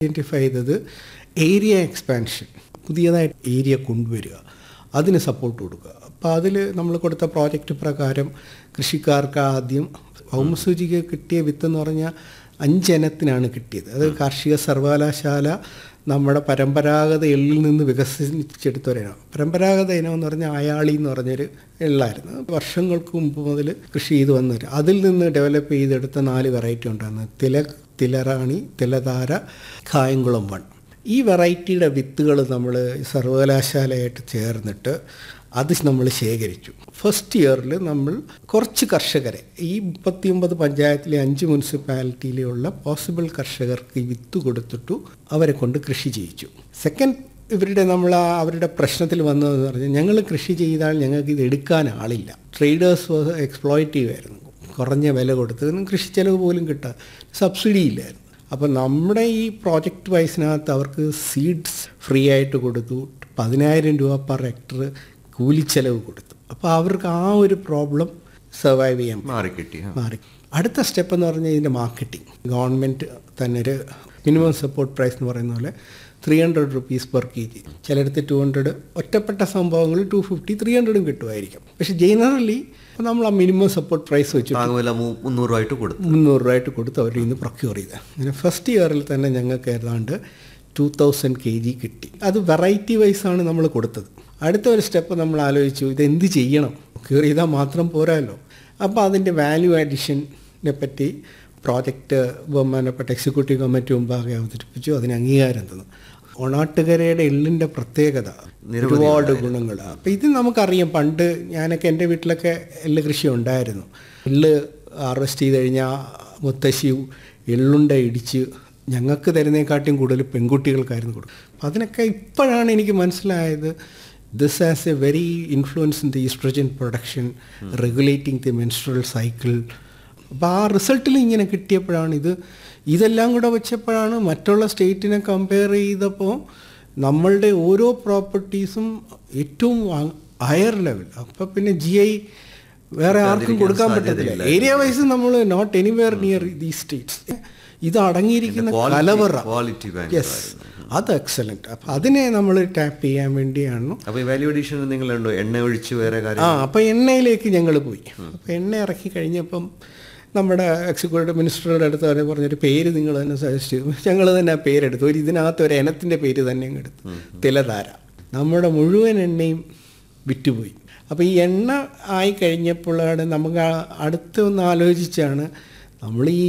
Identify ചെയ്തത് area expansion പുതിയതായിട്ട് area കൊണ്ടുവരിക അതിന് സപ്പോർട്ട് കൊടുക്കുക അപ്പോൾ അതിൽ നമ്മൾ കൊടുത്ത പ്രോജക്റ്റ് പ്രകാരം കൃഷിക്കാർക്ക് ആദ്യം ഭൗമസൂചിക കിട്ടിയ വിത്ത് എന്ന് പറഞ്ഞാൽ അഞ്ചിനത്തിനാണ് കിട്ടിയത് അത് കാർഷിക സർവകലാശാല നമ്മുടെ പരമ്പരാഗത എള്ളിൽ നിന്ന് വികസിച്ചെടുത്ത ഒരിനം പരമ്പരാഗത ഇനം എന്ന് പറഞ്ഞാൽ അയാളി എന്ന് പറഞ്ഞൊരു എള്ളായിരുന്നു വർഷങ്ങൾക്ക് മുമ്പ് മുതൽ കൃഷി ചെയ്ത് വന്നൊരു അതിൽ നിന്ന് ഡെവലപ്പ് ചെയ്തെടുത്ത നാല് വെറൈറ്റി ഉണ്ടായിരുന്നു തിലക് തിലറാണി തിലധാര കായംകുളം വൺ ഈ വെറൈറ്റിയുടെ വിത്തുകൾ നമ്മൾ സർവകലാശാലയായിട്ട് ചേർന്നിട്ട് അത് നമ്മൾ ശേഖരിച്ചു ഫസ്റ്റ് ഇയറിൽ നമ്മൾ കുറച്ച് കർഷകരെ ഈ മുപ്പത്തിയൊമ്പത് പഞ്ചായത്തിലെ അഞ്ച് മുനിസിപ്പാലിറ്റിയിലുള്ള പോസിബിൾ കർഷകർക്ക് ഈ വിത്ത് കൊടുത്തിട്ടു അവരെ കൊണ്ട് കൃഷി ചെയ്യിച്ചു സെക്കൻഡ് ഇവരുടെ നമ്മൾ ആ അവരുടെ പ്രശ്നത്തിൽ വന്നതെന്ന് പറഞ്ഞാൽ ഞങ്ങൾ കൃഷി ചെയ്താൽ ഞങ്ങൾക്ക് ഇത് എടുക്കാൻ ആളില്ല ട്രേഡേഴ്സ് എക്സ്പ്ലോയിറ്റീവ് ആയിരുന്നു കുറഞ്ഞ വില കൊടുത്ത് കൃഷി ചെലവ് പോലും കിട്ടാൻ സബ്സിഡി ഇല്ലായിരുന്നു അപ്പോൾ നമ്മുടെ ഈ പ്രോജക്റ്റ് വൈസിനകത്ത് അവർക്ക് സീഡ്സ് ഫ്രീ ആയിട്ട് കൊടുത്തു പതിനായിരം രൂപ പെർ ഹെക്ടർ കൂലിച്ചെലവ് കൊടുത്തു അപ്പോൾ അവർക്ക് ആ ഒരു പ്രോബ്ലം സർവൈവ് ചെയ്യാൻ മാറിക്കിട്ടി ആ. മാറി അടുത്ത സ്റ്റെപ്പ് എന്ന് പറഞ്ഞാൽ ഇതിൻ്റെ മാർക്കറ്റിംഗ് ഗവൺമെൻറ് തന്നെ ഒരു മിനിമം സപ്പോർട്ട് പ്രൈസ് എന്ന് പറയുന്ന പോലെ three hundred rupees per K G ചിലയിടത്ത് ടു ഹൺഡ്രഡ് ഒറ്റപ്പെട്ട സംഭവങ്ങളിൽ ടു ഫിഫ്റ്റി ത്രീ ഹൺഡ്രഡും കിട്ടുമായിരിക്കും പക്ഷേ ജനറലി നമ്മൾ ആ മിനിമം സപ്പോർട്ട് പ്രൈസ് വെച്ചിട്ട് താങ്ങുവില മൂ- മുന്നൂറ് രൂപയായിട്ട് കൊടുത്തു മുന്നൂറ് രൂപയായിട്ട് കൊടുത്ത് അവരിൽ നിന്ന് പ്രൊക്യൂർ ചെയ്ത് അങ്ങനെ ഫസ്റ്റ് ഇയറിൽ തന്നെ ഞങ്ങൾക്ക് ഏതാണ്ട് ടു തൗസൻഡ് കെ ജി കിട്ടി അത് വെറൈറ്റി വൈസാണ് നമ്മൾ കൊടുത്തത് അടുത്ത ഒരു സ്റ്റെപ്പ് നമ്മൾ ആലോചിച്ചു ഇത് എന്ത് ചെയ്യണം പ്രൊക്യൂർ ചെയ്താൽ മാത്രം പോരാല്ലോ അപ്പോൾ അതിൻ്റെ വാല്യൂ അഡീഷനെ പറ്റി പ്രോജക്റ്റ് ബഹുമാനപ്പെട്ട എക്സിക്യൂട്ടീവ് കമ്മിറ്റി മുമ്പാകെ അവതരിപ്പിച്ചു അതിന് അംഗീകാരം തന്നു ഒണാട്ടുകരയുടെ എള്ളിൻ്റെ പ്രത്യേകത ഒരുപാട് ഗുണങ്ങൾ അപ്പം ഇത് നമുക്കറിയാം പണ്ട് ഞാനൊക്കെ എൻ്റെ വീട്ടിലൊക്കെ എള്ള് കൃഷി ഉണ്ടായിരുന്നു എള്ള് ഹാർവെസ്റ്റ് ചെയ്ത് കഴിഞ്ഞാൽ മുത്തശ്ശി എള്ളുണ്ട ഇടിച്ച് ഞങ്ങൾക്ക് തരുന്നതിനെക്കാട്ടിയും കൂടുതൽ പെൺകുട്ടികൾക്കായിരുന്നു കൊടുക്കും അപ്പം അതിനൊക്കെ ഇപ്പോഴാണ് എനിക്ക് മനസ്സിലായത് this has a very influence in the oestrogen production regulating the menstrual cycle അപ്പോൾ ആ റിസൾട്ടിൽ ഇങ്ങനെ കിട്ടിയപ്പോഴാണ് ഇത് ഇതെല്ലാം കൂടെ വെച്ചപ്പോഴാണ് മറ്റുള്ള സ്റ്റേറ്റിനെ കമ്പയർ ചെയ്തപ്പോൾ നമ്മളുടെ ഓരോ പ്രോപ്പർട്ടീസും ഏറ്റവും ഹയർ ലെവൽ അപ്പോൾ പിന്നെ ജി ഐ വേറെ ആർക്കും കൊടുക്കാൻ പറ്റത്തില്ല ഏരിയ വൈസ് നമ്മൾ not anywhere near the states ഇത് അടങ്ങിയിരിക്കുന്ന quality- കലവറ quality ഭയങ്കര യെസ് അത് എക്സലൻറ്റ് അപ്പം അതിനെ നമ്മൾ ടാപ്പ് ചെയ്യാൻ വേണ്ടിയാണ് അപ്പൊ ഈ വാല്യൂ അഡീഷൻ നിങ്ങളുണ്ടോ എണ്ണ ഒഴിച്ച് വേറെ ആ കാര്യം അപ്പം എണ്ണയിലേക്ക് ഞങ്ങൾ പോയി അപ്പം എണ്ണ ഇറക്കി കഴിഞ്ഞപ്പം നമ്മുടെ എക്സിക്യൂട്ടീവ് മിനിസ്റ്ററുടെ അടുത്ത് അവർ പറഞ്ഞൊരു പേര് നിങ്ങൾ തന്നെ സജസ്റ്റ് ചെയ്തു ഞങ്ങൾ തന്നെ ആ പേരെടുത്തു ഒരു ഇതിനകത്ത് ഒരു ഇനത്തിൻ്റെ പേര് തന്നെ അങ്ങ് എടുത്തു തിലധാര നമ്മുടെ മുഴുവൻ എണ്ണയും വിറ്റുപോയി അപ്പോൾ ഈ എണ്ണ ആയി കഴിഞ്ഞപ്പോഴാണ് നമുക്ക് ആ- അടുത്ത് ഒന്ന് ആലോചിച്ചാണ് നമ്മൾ ഈ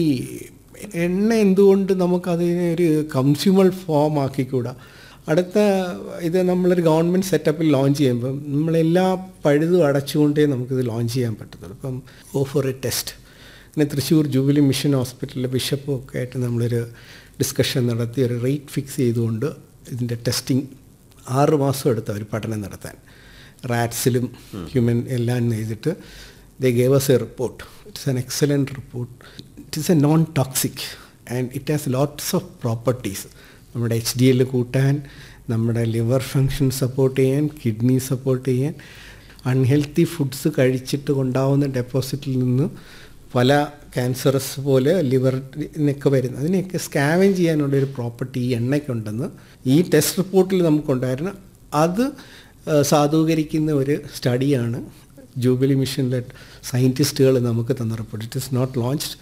എണ്ണ എന്തുകൊണ്ട് നമുക്കതിനെ ഒരു കൺസ്യൂമർ ഫോം ആക്കിക്കൂടാ അടുത്ത ഇത് നമ്മളൊരു ഗവൺമെൻറ് സെറ്റപ്പിൽ ലോഞ്ച് ചെയ്യുമ്പം നമ്മളെല്ലാ പഴുതും അടച്ചുകൊണ്ടേ നമുക്കിത് ലോഞ്ച് ചെയ്യാൻ പറ്റത്തുള്ളൂ ഇപ്പം ഓഫർ എ ടെസ്റ്റ് പിന്നെ തൃശ്ശൂർ ജൂബിലി മിഷൻ ഹോസ്പിറ്റലിലെ ബിഷപ്പും ഒക്കെ ആയിട്ട് നമ്മളൊരു ഡിസ്കഷൻ നടത്തി ഒരു റേറ്റ് ഫിക്സ് ചെയ്തുകൊണ്ട് ഇതിൻ്റെ ടെസ്റ്റിംഗ് ആറ് മാസം എടുത്ത ഒരു പഠനം നടത്താൻ റാറ്റ്സിലും ഹ്യൂമൻ എല്ലാം ചെയ്തിട്ട് they gave us a report it's an excellent report it is a non toxic and it has lots of properties നമ്മുടെ എച്ച് ഡി എൽ കൂട്ടാൻ നമ്മുടെ ലിവർ ഫങ്ഷൻ സപ്പോർട്ട് ചെയ്യാൻ കിഡ്നി സപ്പോർട്ട് ചെയ്യാൻ അൺഹെൽത്തി ഫുഡ്സ് കഴിച്ചിട്ട് ഉണ്ടാവുന്ന ഡെപ്പോസിറ്റിൽ നിന്ന് പല ക്യാൻസറസ് പോലെ ലിവറിനൊക്കെ വരുന്നത് അതിനെയൊക്കെ സ്കാവൻ ചെയ്യാനുള്ള ഒരു പ്രോപ്പർട്ടി ഈ എണ്ണയ്ക്കുണ്ടെന്ന് ഈ ടെസ്റ്റ് റിപ്പോർട്ടിൽ നമുക്കുണ്ടായിരുന്നു അത് ആ, സാധൂകരിക്കുന്ന ഒരു സ്റ്റഡിയാണ് ജൂബിലി മിഷനിലെ സയൻറ്റിസ്റ്റുകൾ നമുക്ക് തന്ന report it is not launched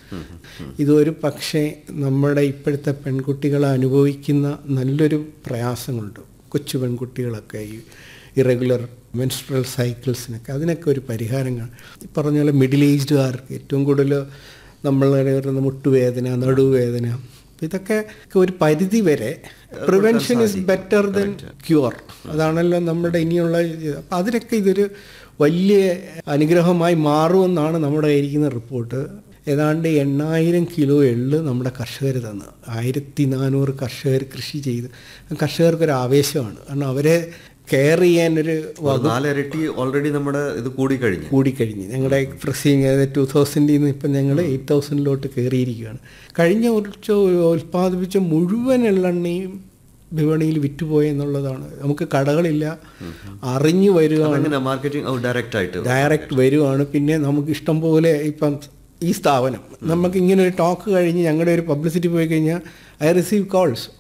ഇതൊരു പക്ഷേ നമ്മുടെ ഇപ്പോഴത്തെ പെൺകുട്ടികൾ അനുഭവിക്കുന്ന നല്ലൊരു പ്രയാസങ്ങളുണ്ട് കൊച്ചു പെൺകുട്ടികളൊക്കെ ഈ ഇറഗുലർ മെൻസ്ട്രൽ സൈക്കിൾസിനൊക്കെ അതിനൊക്കെ ഒരു പരിഹാരം കാണും ഈ പറഞ്ഞ പോലെ മിഡിൽ ഏജ്ഡുകാർക്ക് ഏറ്റവും കൂടുതൽ നമ്മൾ പറയുന്ന മുട്ടുവേദന നടുവേദന ഇതൊക്കെ ഒരു പരിധി വരെ prevention is better than cure അതാണല്ലോ നമ്മുടെ ഇനിയുള്ള ഇത്. അപ്പം അതിനൊക്കെ ഇതൊരു വലിയ അനുഗ്രഹമായി മാറുമെന്നാണ് നമ്മുടെ ഇരിക്കുന്ന റിപ്പോർട്ട് ഏതാണ്ട് എണ്ണായിരം കിലോ എള്ള് നമ്മുടെ കർഷകർ തന്നു ആയിരത്തി നാനൂറ് കർഷകർ കൃഷി ചെയ്ത് കർഷകർക്കൊരു ആവേശമാണ് കാരണം അവരെ കെയർ ചെയ്യാനൊരു ഒരു നാലിരട്ടി ഓൾറെഡി നമ്മുടെ ഇത് കൂടിക്കഴിഞ്ഞു കൂടിക്കഴിഞ്ഞ് ഞങ്ങളുടെ പ്രസിങ് അതായത് ടു തൗസൻഡിൽ നിന്ന് ഇപ്പം ഞങ്ങൾ എയ്റ്റ് തൗസൻഡിലോട്ട് കയറിയിരിക്കുകയാണ് കഴിഞ്ഞ വർഷം ഉൽപ്പാദിപ്പിച്ച മുഴുവൻ എള്ളെണ്ണയും വിപണിയിൽ വിറ്റുപോയി എന്നുള്ളതാണ് നമുക്ക് കടകളില്ല അറിഞ്ഞു വരികയാണ് അങ്ങനെ മാർക്കറ്റിംഗ് ഡയറക്റ്റ് ആയിട്ട് ഡയറക്റ്റ് വരുവാണ് പിന്നെ നമുക്ക് ഇഷ്ടം പോലെ ഇപ്പം ഈ സ്ഥാപനം നമുക്ക് ഇങ്ങനെ ഒരു ടോക്ക് കഴിഞ്ഞ് ഞങ്ങളുടെ ഒരു പബ്ലിസിറ്റി പോയി കഴിഞ്ഞാൽ ഐ റിസീവ് കോൾസ്